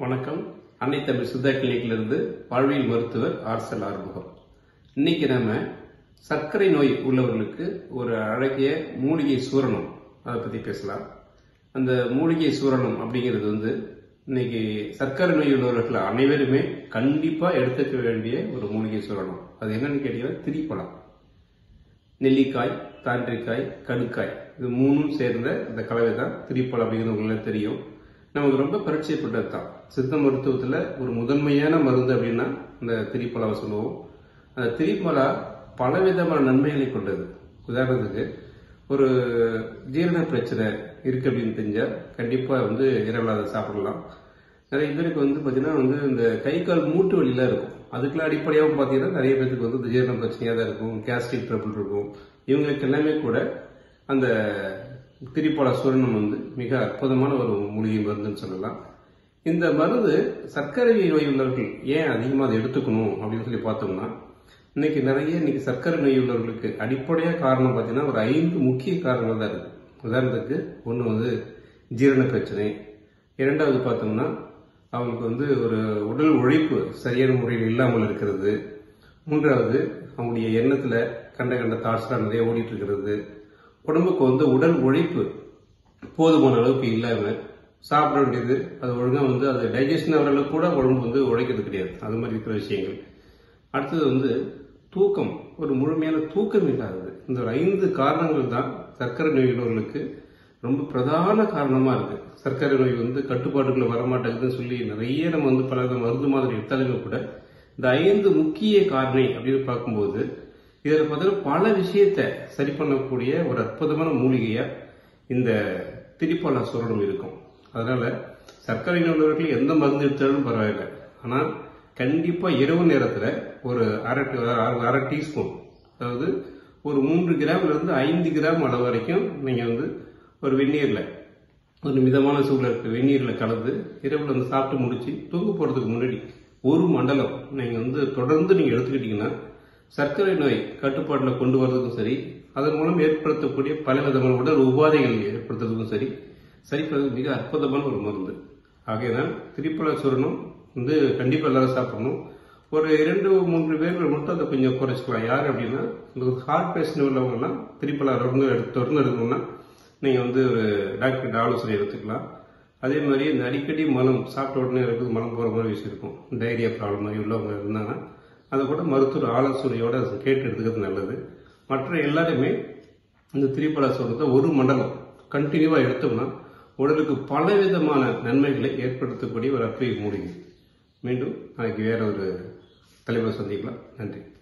வணக்கம் அன்னை தமிழ் சித்தா கிளினிக்ல வாழ்வியல் மருத்துவர் ஆர்சல் ஆறுமுகம் இன்னைக்கு நாம சர்க்கரை நோய் உள்ளவர்களுக்கு ஒரு அழகிய மூலிகை சூரணம் அதை பத்தி பேசலாம் அந்த மூலிகை சூரணம் அப்படிங்கிறது வந்து இன்னைக்கு சர்க்கரை நோய் உள்ளவர்கள் அனைவருமே கண்டிப்பா எடுத்துக்க வேண்டிய ஒரு மூலிகை சூரணம் அது என்னன்னு கேட்டீங்கன்னா திரிப்பழம் நெல்லிக்காய் தாண்டிக்காய் கடுக்காய் இது மூணும் சேர்ந்த இந்த கலவை தான் திரிப்பழம் அப்படிங்கிறது உங்களுக்கு தெரியும் நமக்கு ரொம்ப பரிச்சயப்பட்டது தான் சித்த மருத்துவத்தில் ஒரு முதன்மையான மருந்து அப்படின்னா இந்த திரிப்பழாவை சொல்லுவோம் அந்த திரிப்பழா பலவிதமான நன்மைகளை கொண்டது உதாரணத்துக்கு ஒரு ஜீரண பிரச்சனை இருக்கு அப்படின்னு தெரிஞ்சால் கண்டிப்பாக வந்து இரவில் அதை சாப்பிடலாம் நிறைய பேருக்கு வந்து பார்த்தீங்கன்னா வந்து இந்த கை கால் மூட்டு வலிலாம் இருக்கும் அதுக்கெல்லாம் அடிப்படையாகவும் பார்த்தீங்கன்னா நிறைய பேருக்கு வந்து இந்த ஜீரண பிரச்சனையாக தான் இருக்கும் கேஸ்ட்ரிக் ட்ரபிள் இருக்கும் இவங்களுக்கு எல்லாமே கூட அந்த திரிப்பழ சூரணம் வந்து மிக அற்புதமான ஒரு மூலிகை மருந்துன்னு சொல்லலாம் இந்த மருந்து சர்க்கரை நோய் உள்ளவர்கள் ஏன் அதிகமாக அதை எடுத்துக்கணும் அப்படின்னு சொல்லி பார்த்தோம்னா இன்னைக்கு நிறைய இன்னைக்கு சர்க்கரை நோய் உள்ளவர்களுக்கு அடிப்படையாக காரணம் பார்த்தீங்கன்னா ஒரு ஐந்து முக்கிய காரணங்கள் தான் இருக்கு உதாரணத்துக்கு ஒன்று வந்து ஜீரண பிரச்சனை இரண்டாவது பார்த்தோம்னா அவங்களுக்கு வந்து ஒரு உடல் உழைப்பு சரியான முறையில் இல்லாமல் இருக்கிறது மூன்றாவது அவங்களுடைய எண்ணத்தில் கண்ட கண்ட தாட்ஸ்லாம் நிறைய ஓடிட்டு இருக்கிறது உடம்புக்கு வந்து உடல் உழைப்பு போதுமான அளவுக்கு இல்லாமல் சாப்பிட வேண்டியது அது ஒழுங்காக வந்து அது டைஜஷன் ஆகிற அளவுக்கு கூட உடம்பு வந்து உழைக்கிறது கிடையாது அது மாதிரி இருக்கிற விஷயங்கள் அடுத்தது வந்து தூக்கம் ஒரு முழுமையான தூக்கம் இல்லாதது இந்த ஒரு ஐந்து காரணங்கள் தான் சர்க்கரை நோயுள்ளவர்களுக்கு ரொம்ப பிரதான காரணமா இருக்கு சர்க்கரை நோய் வந்து கட்டுப்பாட்டுக்குள்ள வரமாட்டேங்குதுன்னு சொல்லி நிறைய நம்ம வந்து பல மருந்து மாதிரி எடுத்தாலுமே கூட இந்த ஐந்து முக்கிய காரணி அப்படின்னு பார்க்கும்போது இதில் பார்த்தீங்கன்னா பல விஷயத்தை சரி பண்ணக்கூடிய ஒரு அற்புதமான மூலிகையா இந்த திரிப்பழ சூரணம் இருக்கும் அதனால சர்க்கரை நோய்கள் எந்த மருந்து எடுத்தாலும் பரவாயில்லை ஆனா கண்டிப்பா இரவு நேரத்துல ஒரு அரை அரை டீஸ்பூன் அதாவது ஒரு மூன்று கிராம்ல இருந்து ஐந்து கிராம் அளவு வரைக்கும் நீங்க வந்து ஒரு வெந்நீர்ல ஒரு மிதமான சூழல் இருக்க வெந்நீர்ல கலந்து இரவுல வந்து சாப்பிட்டு முடிச்சு தூங்க போறதுக்கு முன்னாடி ஒரு மண்டலம் நீங்க வந்து தொடர்ந்து நீங்க எடுத்துக்கிட்டீங்கன்னா சர்க்கரை நோய் கட்டுப்பாட்டில் கொண்டு வர்றதுக்கும் சரி அதன் மூலம் ஏற்படுத்தக்கூடிய பல விதமான உடல் உபாதைகள் ஏற்படுத்துறதுக்கும் சரி சரிப்பது மிக அற்புதமான ஒரு மருந்து ஆகையினால் திரிப்பழ சூரணம் வந்து கண்டிப்பாக எல்லாரும் சாப்பிடணும் ஒரு இரண்டு மூன்று பேர்கள் மட்டும் அதை கொஞ்சம் குறைச்சிக்கலாம் யார் அப்படின்னா இந்த ஹார்ட் பேஷண்ட் உள்ளவங்கலாம் திரிப்பழ தொடர்ந்து எடுத்து தொடர்ந்து எடுக்கணும்னா நீங்கள் வந்து ஒரு டாக்டர் ஆலோசனை எடுத்துக்கலாம் அதே மாதிரி இந்த அடிக்கடி மலம் சாப்பிட்ட உடனே இருக்குது மலம் போகிற மாதிரி விஷயம் இருக்கும் டைரியா ப்ராப்ளம் மாதிரி உள்ளவங்க இருந்தாங்கன்னா அதை கூட மருத்துவர் ஆலோசனையோட கேட்டு எடுத்துக்கிறது நல்லது மற்ற எல்லாருமே இந்த திரிப்பழ சொல்றத ஒரு மண்டலம் கண்டினியூவா எடுத்தோம்னா உடலுக்கு பல விதமான நன்மைகளை ஏற்படுத்தக்கூடிய ஒரு அற்புத மூலிகை மீண்டும் நாளைக்கு வேற ஒரு தலைவர் சந்திக்கலாம் நன்றி